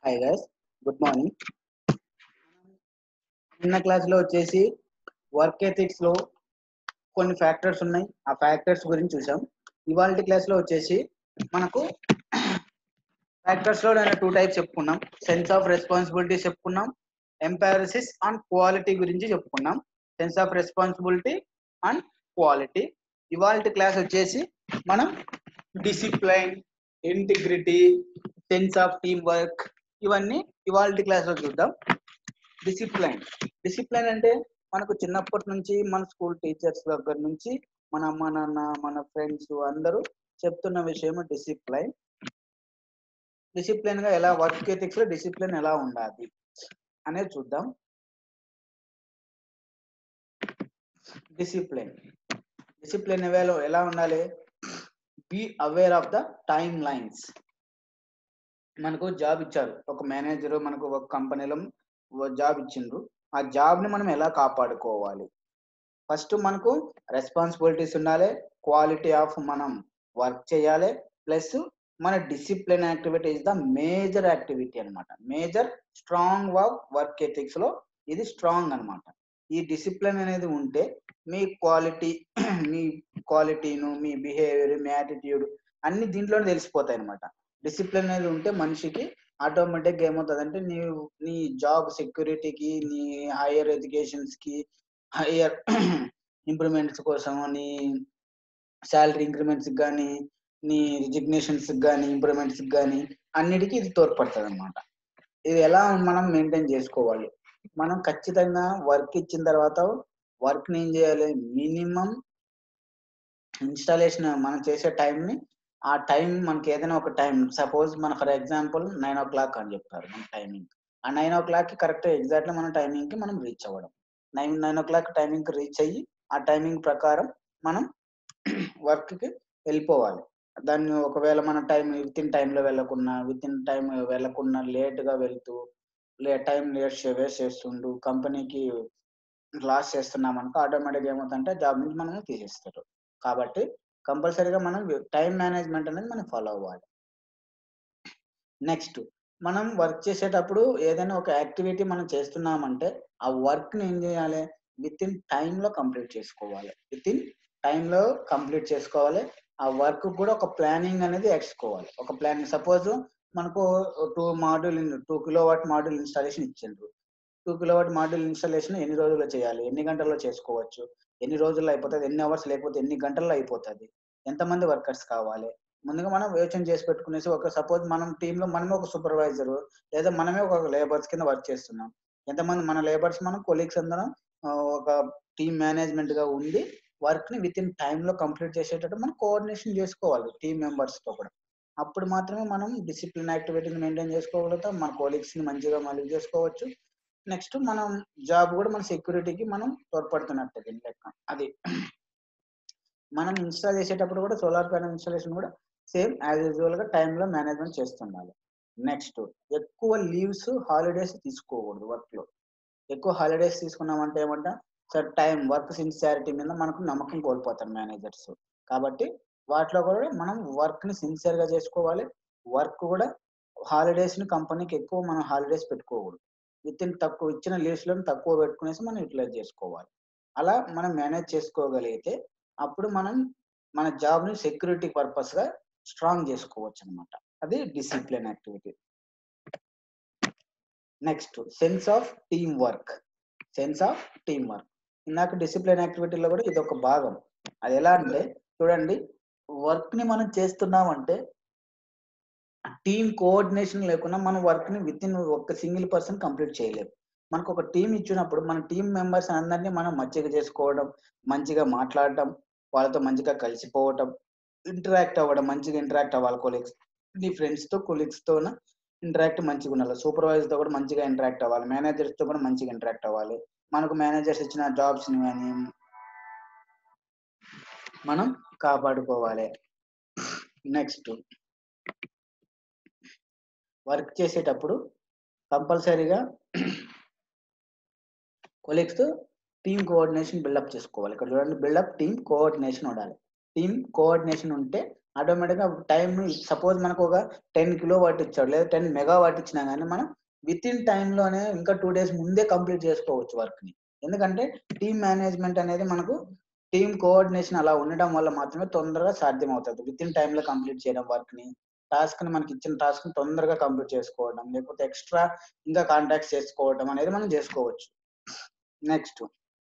hi guys good morning నిన్న class లో వచ్చేసి వర్క్ ఎథిక్స్ లో కొన్ని ఫ్యాక్టర్స్ ఉన్నాయి ఆ ఫ్యాక్టర్స్ గురించి చూసాం ఇవాళ క్లాస్ లో వచ్చేసి మనకు ఫ్యాక్టర్స్ లో నేను టూ టైప్స్ చెప్పుకున్నాం సెన్స్ ఆఫ్ రెస్పాన్సిబిలిటీ చెప్పుకున్నాం ఎంపారసిస్ అండ్ క్వాలిటీ గురించి చెప్పుకున్నాం sense of responsibility and quality ఇవాళ క్లాస్ వచ్చేసి మనం discipline integrity sense of team work ఇవన్నీ ఇవాళ క్లాస్ లో చూద్దాం డిసిప్లైన్ డిసిప్లైన్ అంటే మనకు చిన్నప్పటి నుంచి మన స్కూల్ టీచర్స్ దగ్గర నుంచి మన అమ్మ నాన్న మన ఫ్రెండ్స్ అందరూ చెప్తున్న విషయం డిసిప్లైన్ డిసిప్లైన్ గా ఎలా వర్క్ ఎథిక్స్ లో డిసిప్లైన్ ఎలా ఉండాలి అనేది చూద్దాం డిసిప్లైన్ డిసిప్లైన్ వేలో ఎలా ఉండాలి be aware of the timelines మనకు జాబ్ ఇచ్చారు ఒక మేనేజర్ మనకు ఒక కంపెనీలో జాబ్ ఇచ్చిండ్రు ఆ జాబ్ ని మనం ఎలా కాపాడుకోవాలి ఫస్ట్ మనకు రెస్పాన్సిబిలిటీస్ ఉండాలి క్వాలిటీ ఆఫ్ మనం వర్క్ చేయాలి ప్లస్ మన discipline activity is the major activity అనమాట major strong work work ethics లో ఇది స్ట్రాంగ్ అనమాట ఈ డిసిప్లిన్ అనేది ఉంటే మీ క్వాలిటీ మీ క్వాలిటీను మీ బిహేవియర్ మీ యాటిట్యూడ్ అన్ని దీంట్లోనే తెలిసిపోతాయి అనమాట డిసిప్లిన్ అనేది ఉంటే మనిషికి ఆటోమేటిక్ ఏమవుతుంది అంటే నీ నీ జాబ్ సెక్యూరిటీకి నీ హైయర్ ఎడ్యుకేషన్స్ కి హైయర్ ఇంప్రూవ్మెంట్స్ కోసం నీ శాలరీ ఇంక్రిమెంట్స్ కానీ నీ రిజిగ్నేషన్స్ కానీ ఇంప్రూవ్మెంట్స్ కానీ అన్నిటికీ ఇది తోడ్పడుతుంది అనమాట ఇది ఎలా మనం మెయింటైన్ చేసుకోవాలి మనం ఖచ్చితంగా వర్క్ ఇచ్చిన తర్వాత వర్క్ ని ఏం చేయాలి మినిమం ఇన్స్టాలేషన్ మనం చేసే టైంని ఆ టైం మనకి ఏదైనా ఒక టైం సపోజ్ మన for example nine o'clock అని చెప్తారు మన టైమింగ్ ఆ నైన్ ఓ క్లాక్ కి కరెక్ట్ ఎగ్జాక్ట్లీ మన టైమింగ్ కి మనం రీచ్ అవ్వడం nine nine o'clock timing కి రీచ్ అయ్యి ఆ టైమింగ్ ప్రకారం మనం వర్క్ కి వెళ్ళిపోవాలి దాన్ని ఒకవేళ మన టైం విత్ ఇన్ టైంలో వెళ్ళకున్నా విత్ ఇన్ టైం వెళ్ళకున్నా లేట్ గా వెళ్తూ లే టైం లేట్ వేస్ట్ చేస్తుండు కంపెనీకి లాస్ చేస్తున్నాం అనుకో ఆటోమేటిక్ ఏమవుతుందంటే జాబ్ నుంచి మనం తీసేస్తారు కాబట్టి కంపల్సరీగా మనం టైం మేనేజ్మెంట్ అనేది మనం ఫాలో అవ్వాలి నెక్స్ట్ మనం వర్క్ చేసేటప్పుడు ఏదైనా ఒక యాక్టివిటీ మనం చేస్తున్నామంటే ఆ వర్క్ ని ఏం చేయాలి విత్ ఇన్ టైంలో కంప్లీట్ చేసుకోవాలి విత్ ఇన్ టైంలో కంప్లీట్ చేసుకోవాలి ఆ వర్క్ కూడా ఒక ప్లానింగ్ అనేది వేసుకోవాలి ఒక ప్లానింగ్ సపోజ్ మనకు two module two kilowatt module installation ఇచ్చిండ్రు two kilowatt module installation ఎన్ని రోజుల్లో చేయాలి ఎన్ని గంటల్లో చేసుకోవచ్చు ఎన్ని రోజుల్లో అయిపోతుంది ఎన్ని అవర్స్ లేకపోతే ఎన్ని గంటల్లో అయిపోతుంది ఎంతమంది వర్కర్స్ కావాలి ముందుగా మనం యోచన చేసి పెట్టుకునేసి ఒక సపోజ్ మనం టీంలో మనమే ఒక సూపర్వైజర్ లేదా మనమే ఒక లేబర్స్ కింద వర్క్ చేస్తున్నాం ఎంతమంది మన లేబర్స్ మనం కొలీగ్స్ అందరం ఒక టీమ్ మేనేజ్మెంట్ గా ఉండి వర్క్ ని విత్ ఇన్ టైంలో కంప్లీట్ చేసేటట్టు మనం కోఆర్డినేషన్ చేసుకోవాలి టీమ్ మెంబర్స్ తో కూడా అప్పుడు మాత్రమే మనం డిసిప్లిన్ యాక్టివిటీని మెయింటైన్ చేసుకోగలుగుతాం మన కోలీగ్స్ ని మంచిగా మళ్ళీ చేసుకోవచ్చు నెక్స్ట్ మనం జాబ్ కూడా మన సెక్యూరిటీకి మనం తోడ్పడుతున్నట్టు లెక్క అది మనం ఇన్స్టాల్ చేసేటప్పుడు కూడా సోలార్ ప్యానల్ ఇన్స్టాలేషన్ కూడా సేమ్ యాజ్ యూజువల్ గా టైంలో మేనేజ్మెంట్ చేస్తుండాలి నెక్స్ట్ ఎక్కువ లీవ్స్ హాలిడేస్ తీసుకోకూడదు వర్క్ లో ఎక్కువ హాలిడేస్ తీసుకున్నామంటే ఏమంట సార్ టైం వర్క్ సిన్సియారిటీ మీద మనకు నమ్మకం కోల్పోతాం మేనేజర్స్ కాబట్టి వాటిలో కూడా మనం వర్క్ ని సిన్సియర్ గా చేసుకోవాలి వర్క్ కూడా హాలిడేస్ ని కంపెనీకి ఎక్కువ మనం హాలిడేస్ పెట్టుకోకూడదు విత్ ఇన్ తక్కువ ఇచ్చిన లీవ్స్ లో తక్కువ పెట్టుకునేసి మనం యూటిలైజ్ చేసుకోవాలి అలా మనం మేనేజ్ చేసుకోగలిగితే అప్పుడు మనం మన జాబ్ ని సెక్యూరిటీ పర్పస్ గా స్ట్రాంగ్ చేసుకోవచ్చు అనమాట అది discipline activity next sense of team work sense of team work ఇందాక డిసిప్లిన్ యాక్టివిటీలో కూడా ఇది ఒక భాగం అది ఎలా అంటే చూడండి వర్క్ ని మనం చేస్తున్నామంటే టీమ్ కోఆర్డినేషన్ లేకుండా మనం వర్క్ ని విత్ ఇన్ ఒక సింగిల్ పర్సన్ కంప్లీట్ చేయలేము మనకు ఒక టీం ఇచ్చినప్పుడు మన టీం మెంబర్స్ అందరినీ మనం మంచిగా చేసుకోవడం మంచిగా మాట్లాడటం వాళ్ళతో మంచిగా కలిసిపోవటం ఇంటరాక్ట్ అవ్వడం మంచిగా ఇంటరాక్ట్ అవ్వాలి కొలీగ్స్ నీ ఫ్రెండ్స్ తో కొలీగ్స్ తో ఇంటరాక్ట్ మంచిగా ఉండాలి సూపర్వైజర్ తో కూడా మంచిగా ఇంటరాక్ట్ అవ్వాలి మేనేజర్స్ తో కూడా మంచిగా ఇంటరాక్ట్ అవ్వాలి మనకు మేనేజర్స్ ఇచ్చిన జాబ్స్ ని కానీ మనం కాపాడుకోవాలి నెక్స్ట్ వర్క్ చేసేటప్పుడు కంపల్సరీగా కొలీగ్స్ తో టీమ్ కోఆర్డినేషన్ బిల్డప్ చేసుకోవాలి ఇక్కడ చూడండి బిల్డప్ టీమ్ కోఆర్డినేషన్ ఉండాలి టీమ్ కోఆర్డినేషన్ ఉంటే ఆటోమేటిక్ గా టైం సపోజ్ మనకు ఒక టెన్ కిలో వాట్ ఇచ్చాడు లేదా టెన్ మెగా వాట్ ఇచ్చినా కానీ మనం విత్ ఇన్ లోనే ఇంకా టూ డేస్ ముందే కంప్లీట్ చేసుకోవచ్చు వర్క్ ని ఎందుకంటే టీమ్ మేనేజ్మెంట్ అనేది మనకు టీమ్ కోఆర్డినేషన్ అలా ఉండడం వల్ల మాత్రమే తొందరగా సాధ్యం అవుతుంది విత్ ఇన్ లో కంప్లీట్ చేయడం వర్క్ ని టాస్క్ ని మనకి ఇచ్చిన టాస్క్ ని తొందరగా కంప్లీట్ చేసుకోవడం లేకపోతే ఎక్స్ట్రా ఇంకా కాంటాక్ట్స్ చేసుకోవడం అనేది మనం చేసుకోవచ్చు next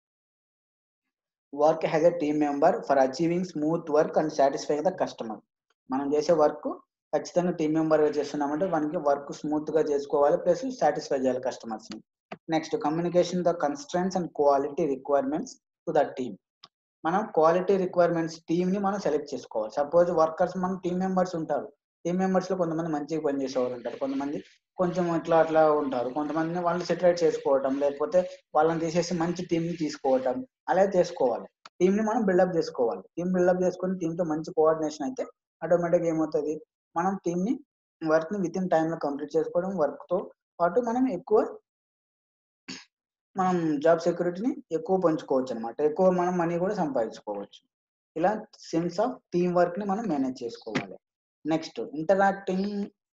work has a team member for achieving smooth work and satisfy the customer మనం చేసే వర్క్ ఖచ్చితంగా టీమ్ మెంబర్ గా చేస్తున్నామంటే మనకి వర్క్ స్మూత్ గా చేసుకోవాలి ప్లస్ సాటిస్ఫై చేయాలి కస్టమర్స్ ని next communication the constraints and quality requirements to the team మనం క్వాలిటీ రిక్వైర్మెంట్స్ టీమ్ ని మనం సెలెక్ట్ చేసుకోవాలి సపోజ్ వర్కర్స్ మన టీమ్ మెంబర్స్ ఉంటారు టీమ్ మెంబర్స్ లో కొంతమంది మంచిగా పనిచేసే వాళ్ళు ఉంటారు కొంతమంది కొంచెం ఇట్లా అట్లా ఉంటారు కొంతమందిని వాళ్ళని సెటరేట్ చేసుకోవటం లేకపోతే వాళ్ళని తీసేసి మంచి టీం ని తీసుకోవటం అలా చేసుకోవాలి టీం ని మనం బిల్డప్ చేసుకోవాలి టీం బిల్డప్ చేసుకుని టీమ్ తో మంచి కోఆర్డినేషన్ అయితే ఆటోమేటిక్ ఏమవుతుంది మనం టీం ని వర్క్ ని విత్ ఇన్ టైం లో కంప్లీట్ చేసుకోవడం వర్క్ తో పాటు మనం ఎక్కువ మనం జాబ్ సెక్యూరిటీని ఎక్కువ పంచుకోవచ్చు అనమాట ఎక్కువ మనం మనీ కూడా సంపాదించుకోవచ్చు ఇలా సెన్స్ ఆఫ్ టీమ్ వర్క్ ని మనం మేనేజ్ చేసుకోవాలి నెక్స్ట్ ఇంటరాక్టింగ్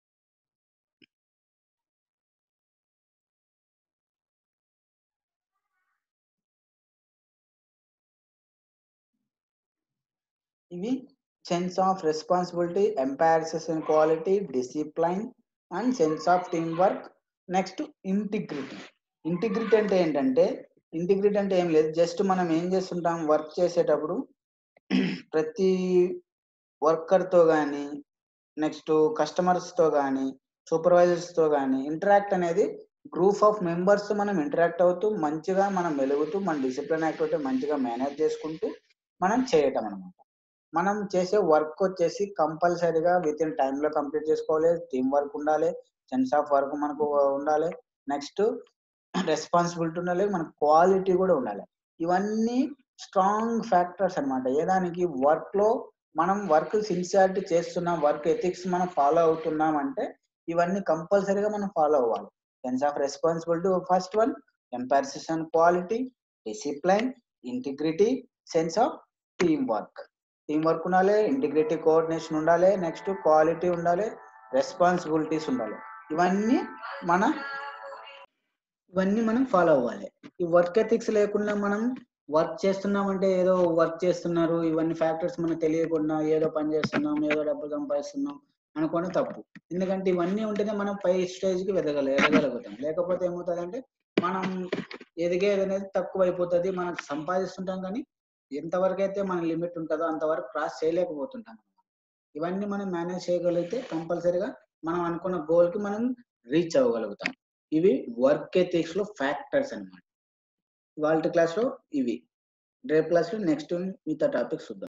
ఇవి sense of responsibility emphasises and quality discipline and sense of team work next integrity integrity అంటే ఏంటంటే ఇంటిగ్రిటీ అంటే ఏం లేదు జస్ట్ మనం ఏం చేస్తుంటాం వర్క్ చేసేటప్పుడు ప్రతి వర్కర్తో కానీ నెక్స్ట్ కస్టమర్స్తో కానీ సూపర్వైజర్స్తో కానీ ఇంటరాక్ట్ అనేది గ్రూప్ ఆఫ్ మెంబర్స్ మనం ఇంటరాక్ట్ అవుతూ మంచిగా మనం మెలుగుతూ మన డిసిప్లిన్ యాక్టివిటీ మంచిగా మేనేజ్ చేసుకుంటూ మనం చేయటం అనమాట మనం చేసే వర్క్ వచ్చేసి కంపల్సరీగా విత్ ఇన్ టైంలో కంప్లీట్ చేసుకోవాలి టీం వర్క్ ఉండాలి సెన్స్ ఆఫ్ వర్క్ మనకు ఉండాలి నెక్స్ట్ రెస్పాన్సిబిలిటీ ఉండాలి మన క్వాలిటీ కూడా ఉండాలి ఇవన్నీ స్ట్రాంగ్ ఫ్యాక్టర్స్ అనమాట ఏదానికి వర్క్ లో మనం వర్క్ సిన్సియారిటీ చేస్తున్నాం వర్క్ ఎథిక్స్ మనం ఫాలో అవుతున్నాం అంటే ఇవన్నీ కంపల్సరీగా మనం ఫాలో అవ్వాలి sense of responsibility first one emphasises quality discipline integrity sense of team work team work ఉండాలి ఇంటిగ్రిటీ కోఆర్డినేషన్ ఉండాలి నెక్స్ట్ క్వాలిటీ ఉండాలి రెస్పాన్సిబిలిటీస్ ఉండాలి ఇవన్నీ మన ఇవన్నీ మనం ఫాలో అవ్వాలి ఈ వర్క్ ఎథిక్స్ లేకుండా మనం వర్క్ చేస్తున్నామంటే ఏదో వర్క్ చేస్తున్నారు ఇవన్నీ ఫ్యాక్టర్స్ మనకు తెలియకుండా ఏదో పని చేస్తున్నాం ఏదో డబ్బులు సంపాదిస్తున్నాం అనుకోవడం తప్పు ఎందుకంటే ఇవన్నీ ఉంటేనే మనం పై స్టేజ్ కి ఎదగల ఎదగలుగుతాం లేకపోతే ఏమవుతుంది అంటే మనం ఎదిగేది అనేది తక్కువ అయిపోతుంది మనం సంపాదిస్తుంటాం కానీ ఎంతవరకు అయితే మన లిమిట్ ఉంటుందో అంతవరకు క్రాస్ చేయలేకపోతుంటాం ఇవన్నీ మనం మేనేజ్ చేయగలిగితే కంపల్సరీగా మనం అనుకున్న గోల్ కి మనం రీచ్ అవ్వగలుగుతాం ఇవి వర్క్ ఎథిక్స్ లో ఫ్యాక్టర్స్ అనమాట వాళ్ళ క్లాస్ లో ఇవి రేపు క్లాస్ లో నెక్స్ట్ మిగతా టాపిక్స్ చూద్దాం